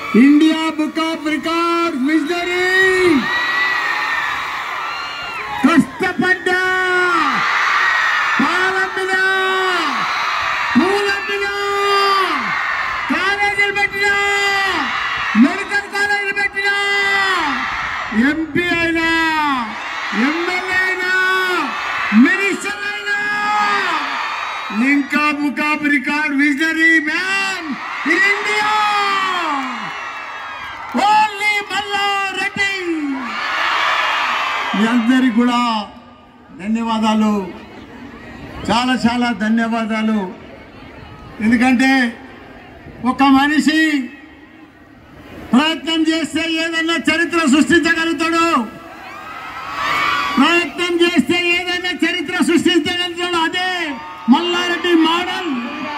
India book of record missionary కష్టపడ్డా పాలమ్మినా పూలమ్మినా కాలేజీలు పెట్టినా మెడికల్ కాలేజీలు పెట్టినా ఎంపీ అయినా ఎమ్మెల్యే అయినా మినిస్టర్ అయినా Limca book of record visionary man in India only Mallareddy మీ అందరికి కూడా ధన్యవాదాలు చాలా చాలా ధన్యవాదాలు ఎందుకంటే ఒక మనిషి ప్రయత్నం చేస్తే ఏదన్నా చరిత్ర సృష్టించగలుగుతాడు ప్రయత్నం చేస్తే ఏదైనా చరిత్ర సృష్టించగలుగుతాడు అదే మల్లారెడ్డి మోడల్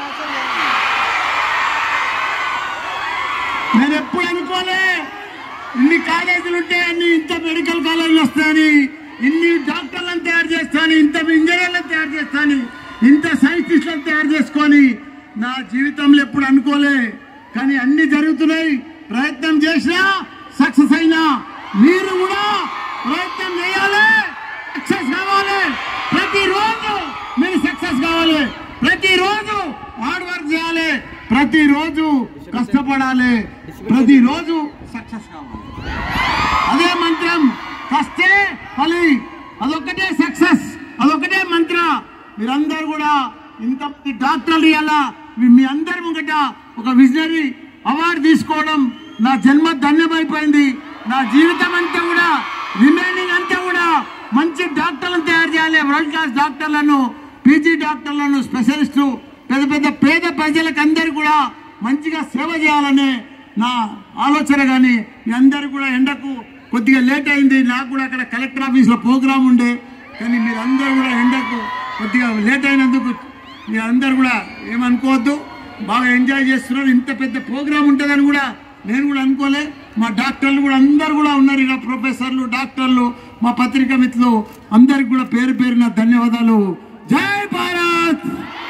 నేను ఎప్పుడు అనుకోలే ఇన్ని కాలేజీలు ఉంటే అన్ని ఇంత మెడికల్ కాలేజీలు వస్తాయని ఇన్ని డాక్టర్లను తయారు చేస్తాను ఇంత ఇంజనీర్లను తయారు చేస్తాను ఇంత సైంటిస్టులను తయారు చేసుకొని నా జీవితంలో ఎప్పుడు అనుకోలే కానీ అన్ని జరుగుతున్నాయి ప్రయత్నం చేసినా సక్సెస్ అయినా మీరు కూడా ప్రయత్నం చేయాలి సక్సెస్ కావాలి ప్రతిరోజు మీరు సక్సెస్ కావాలి ప్రతిరోజు హార్డ్ వర్క్ చేయాలి ప్రతిరోజు కష్టపడాలి ప్రతిరోజు సక్సెస్ కావాలి అదే మంత్రం కష్టే ఫలి అదొక్కటే సక్సెస్ అదొక్కటే మంత్ర మీరందరూ కూడా ఇంతమంది డాక్టర్లు ఇవ్వాలా మీ అందరి ముంగట ఒక విజనరీ అవార్డు తీసుకోవడం నా జన్మ ధన్యమైపోయింది నా జీవితం అంతా కూడా రిమైనింగ్ అంతా కూడా మంచి డాక్టర్లను తయారు చేయాలి వరల్డ్ క్లాస్ డాక్టర్లను పీజీ డాక్టర్లను స్పెషలిస్టు పెద్ద పెద్ద పేద ప్రజలకు అందరు కూడా మంచిగా సేవ చేయాలనే నా ఆలోచన కానీ మీ అందరు కూడా ఎండకు కొద్దిగా లేట్ అయింది నాకు కూడా అక్కడ కలెక్టర్ ఆఫీస్లో ప్రోగ్రామ్ ఉండే కానీ మీరు అందరూ కూడా ఎండకు కొద్దిగా లేట్ అయినందుకు మీరు అందరు కూడా ఏమనుకోవద్దు బాగా ఎంజాయ్ చేస్తున్నారు ఇంత పెద్ద ప్రోగ్రామ్ ఉంటుందని కూడా నేను కూడా అనుకోలే మా డాక్టర్లు కూడా అందరు కూడా ఉన్నారు ఇక ప్రొఫెసర్లు డాక్టర్లు మా పత్రికా మిత్రులు అందరికి కూడా పేరు పేరున ధన్యవాదాలు జై భారత్